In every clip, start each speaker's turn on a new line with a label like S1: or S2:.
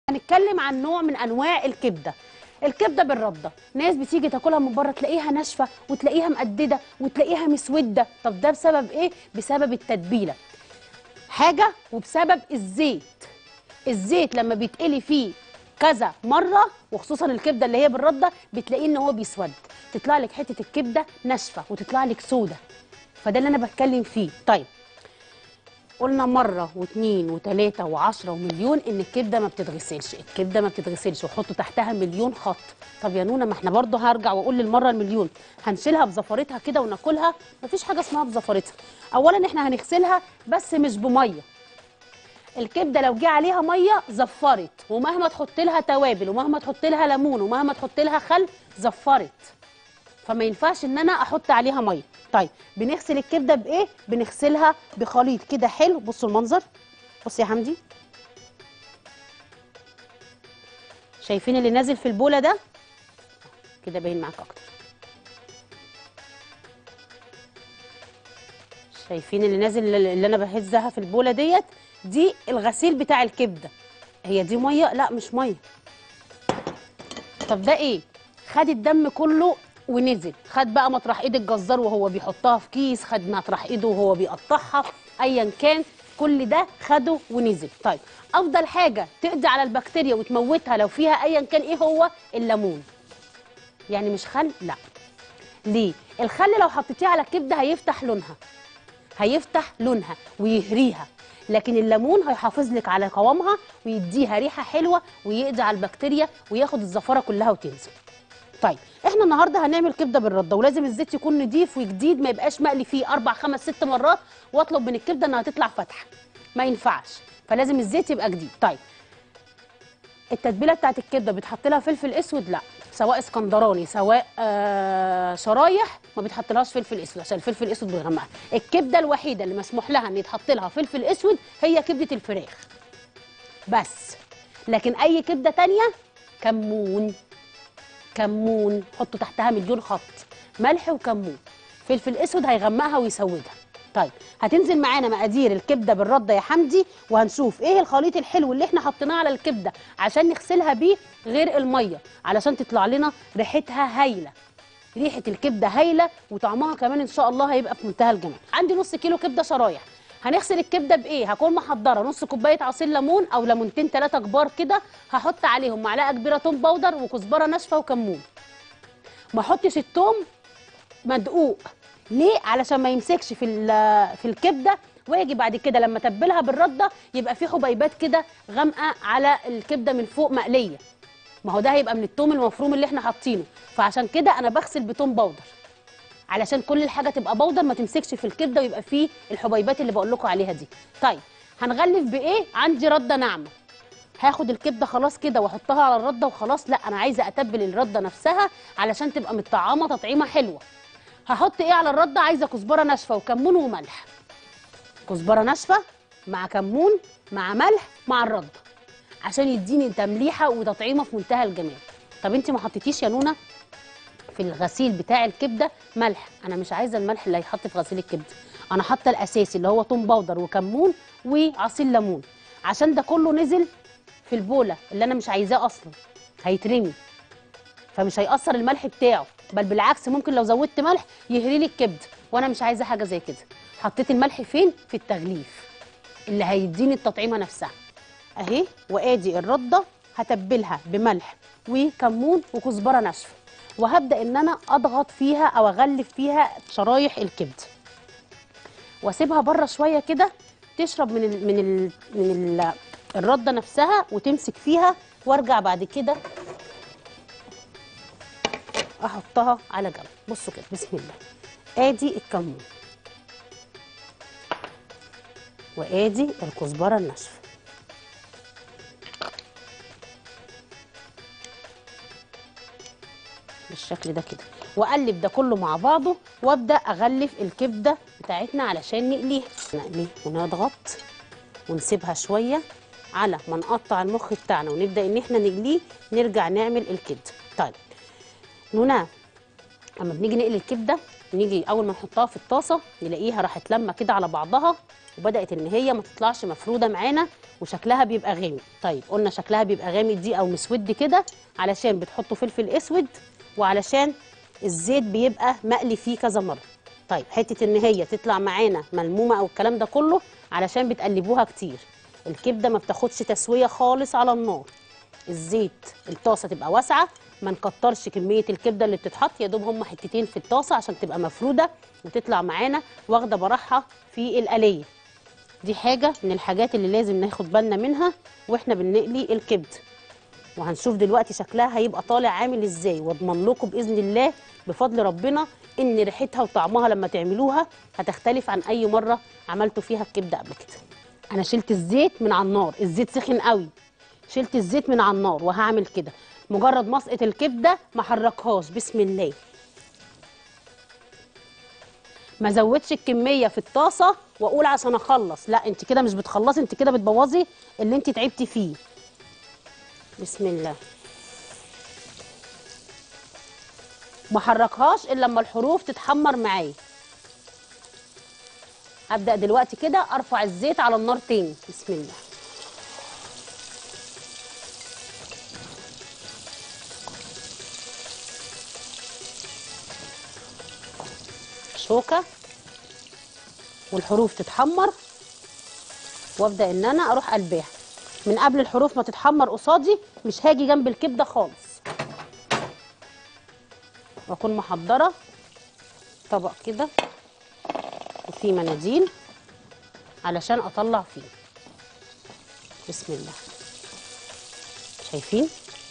S1: هنتكلم عن نوع من انواع الكبده الكبده بالرده ناس بتيجي تاكلها من بره تلاقيها ناشفه وتلاقيها مقدده وتلاقيها مسوده طب ده بسبب ايه بسبب التتبيله حاجه وبسبب الزيت الزيت لما بيتقلي فيه كذا مره وخصوصا الكبده اللي هي بالرده بتلاقيه ان هو بيسود تطلع لك حته الكبده ناشفه وتطلع لك سوده فده اللي انا بتكلم فيه طيب قلنا مره واثنين وثلاثه وعشرة ومليون ان الكبده ما بتتغسلش الكبده ما بتتغسلش وحطوا تحتها مليون خط طب يا نونا ما احنا برضه هرجع واقول للمره المليون هنشيلها بزفرتها كده وناكلها مفيش حاجه اسمها بزفرتها اولا احنا هنغسلها بس مش بميه الكبده لو جه عليها ميه زفرت ومهما تحط لها توابل ومهما تحط لها ليمون ومهما تحط لها خل زفرت فما ينفعش ان انا احط عليها ميه طيب بنغسل الكبده بايه بنغسلها بخليط كده حلو بصوا المنظر بص يا حمدي شايفين اللي نازل في البوله ده كده باين معاك اكتر شايفين اللي نازل اللي انا بهزها في البوله ديت دي الغسيل بتاع الكبده هي دي ميه لا مش ميه طب ده ايه خد الدم كله ونزل خد بقى مطرح ايد الجزار وهو بيحطها في كيس خد مطرح ايده وهو بيقطعها ايا كان كل ده خده ونزل طيب افضل حاجه تقضي على البكتيريا وتموتها لو فيها ايا كان ايه هو الليمون يعني مش خل لا ليه الخل لو حطيتيه على الكبده هيفتح لونها هيفتح لونها ويهريها لكن الليمون هيحافظ لك على قوامها ويديها ريحه حلوه ويقضي على البكتيريا وياخد الزفاره كلها وتنزل طيب احنا النهارده هنعمل كبده بالرده ولازم الزيت يكون نضيف وجديد ما يبقاش مقلي فيه اربع خمس ست مرات واطلب من الكبده انها تطلع فاتحه ما ينفعش فلازم الزيت يبقى جديد طيب التتبيله بتاعت الكبده بتحط لها فلفل اسود لا سواء اسكندراني سواء آه شرايح ما بتحطلهاش فلفل اسود عشان الفلفل الاسود بيغمقها الكبده الوحيده اللي مسموح لها ان يتحط لها فلفل اسود هي كبده الفراخ بس لكن اي كبده تانية كمون كمون حطوا تحتها مليون خط ملح وكمون فلفل اسود هيغمقها ويسودها طيب هتنزل معانا مقادير الكبده بالرده يا حمدي وهنشوف ايه الخليط الحلو اللي احنا حطيناه على الكبده عشان نغسلها بيه غير الميه علشان تطلع لنا ريحتها هايله ريحه الكبده هايله وطعمها كمان ان شاء الله هيبقى في منتهى الجمال عندي نص كيلو كبده شرايح هنغسل الكبده بايه هكون محضره نص كوبايه عصير ليمون او ليمونتين ثلاثه كبار كده هحط عليهم معلقه كبيره توم باودر وكزبره ناشفه وكمون ما احطش التوم مدقوق ليه علشان ما يمسكش في في الكبده واجي بعد كده لما اتبلها بالرده يبقى في حبيبات كده غامقه على الكبده من فوق مقليه ما هو ده هيبقى من التوم المفروم اللي احنا حاطينه فعشان كده انا بغسل بتوم باودر علشان كل الحاجه تبقى بودر ما تمسكش في الكبده ويبقى فيه الحبيبات اللي بقول لكم عليها دي طيب هنغلف بايه عندي رده ناعمه هاخد الكبده خلاص كده واحطها على الرده وخلاص لا انا عايزه اتبل الرده نفسها علشان تبقى متطعمه تطعيمه حلوه هحط ايه على الرده عايزه كزبره ناشفه وكمون وملح كزبره ناشفه مع كمون مع ملح مع الرده عشان يديني تمليحه وتطعيمه في منتهى الجمال طب انت ما حطيتيش يا نونا في الغسيل بتاع الكبده ملح انا مش عايزه الملح اللي هيتحط في غسيل الكبده انا حاطه الاساسي اللي هو توم باودر وكمون وعصير ليمون عشان ده كله نزل في البوله اللي انا مش عايزاه اصلا هيترمي فمش هيأثر الملح بتاعه بل بالعكس ممكن لو زودت ملح يهري لي الكبده وانا مش عايزه حاجه زي كده حطيت الملح فين في التغليف اللي هيديني التطعيمه نفسها اهي وادي الرده هتبلها بملح وكمون وكزبره ناشفه وهبدا ان انا اضغط فيها او اغلف فيها شرايح الكبده واسيبها بره شويه كده تشرب من ال من ال من ال الرده نفسها وتمسك فيها وارجع بعد كده احطها على جنب بصوا كده بسم الله ادي الكمون وادي الكزبره الناشفه بالشكل ده كده واقلب ده كله مع بعضه وابدا اغلف الكبده بتاعتنا علشان نقليها نقلي ونضغط ونسيبها شويه على ما نقطع المخ بتاعنا ونبدا ان احنا نقليه نرجع نعمل الكبده طيب نونا اما بنيجي نقلي الكبده نيجي اول ما نحطها في الطاسه نلاقيها راحت لما كده على بعضها وبدات ان هي ما تطلعش مفروده معانا وشكلها بيبقى غامق طيب قلنا شكلها بيبقى غامق دي او مسود كده علشان بتحطوا فلفل اسود وعلشان الزيت بيبقى مقلي فيه كذا مره طيب حته ان هي تطلع معانا ملمومه او الكلام ده كله علشان بتقلبوها كتير الكبده ما بتاخدش تسويه خالص على النار الزيت الطاسه تبقى واسعه ما نكترش كميه الكبده اللي بتتحط يا دوب هم حتتين في الطاسه عشان تبقى مفروده وتطلع معانا واخده براحها في القليه دي حاجه من الحاجات اللي لازم ناخد بالنا منها واحنا بنقلي الكبده وهنشوف دلوقتي شكلها هيبقى طالع عامل ازاي واضمن لكم باذن الله بفضل ربنا ان ريحتها وطعمها لما تعملوها هتختلف عن اي مره عملتوا فيها الكبده قبل كده انا شلت الزيت من على النار الزيت سخن قوي شلت الزيت من على النار وهعمل كده مجرد مسقه الكبده ما حركهاش بسم الله ما زودش الكميه في الطاسه واقول عشان اخلص لا انت كده مش بتخلصي انت كده بتبوظي اللي انت تعبتي فيه بسم الله ما حركهاش الا لما الحروف تتحمر معايا ابدا دلوقتي كده ارفع الزيت على النار تاني بسم الله شوكه والحروف تتحمر وابدا ان انا اروح قلبها من قبل الحروف ما تتحمر قصادي مش هاجي جنب الكبده خالص واكون محضره طبق كده وفيه مناديل علشان اطلع فيه بسم الله شايفين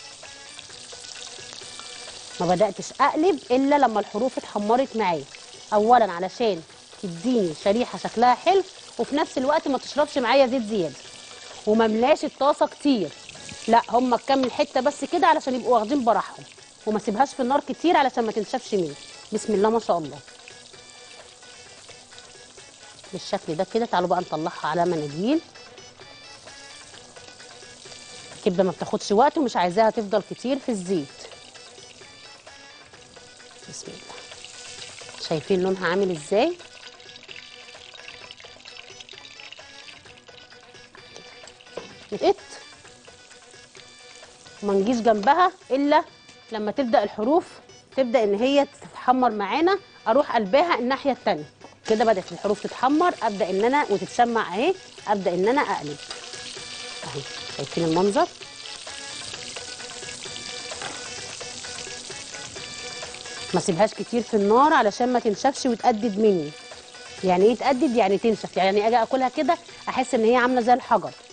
S1: ما بداتش اقلب الا لما الحروف اتحمرت معايا اولا علشان تديني شريحه شكلها حلو وفي نفس الوقت ما تشربش معايا زيت زياده ومملاش الطاسه كتير لا هم كام حته بس كده علشان يبقوا واخدين براحهم وما سيبهاش في النار كتير علشان ما تنشفش مني بسم الله ما شاء الله بالشكل ده كده تعالوا بقى نطلعها على مناديل الكبده ما بتاخدش وقت ومش عايزاها تفضل كتير في الزيت بسم الله شايفين لونها عامل ازاي اتقت وما نجيش جنبها الا لما تبدا الحروف تبدا ان هي تتحمر معانا اروح قلبها الناحيه التانية كده بدات الحروف تتحمر ابدا ان انا وتتشمع اهي ابدا ان انا اقلب اهي شايفين المنظر ما سيبهاش كتير في النار علشان ما تنشفش وتقدد مني يعني ايه تقدد يعني تنشف يعني اجي اكلها كده احس ان هي عامله زي الحجر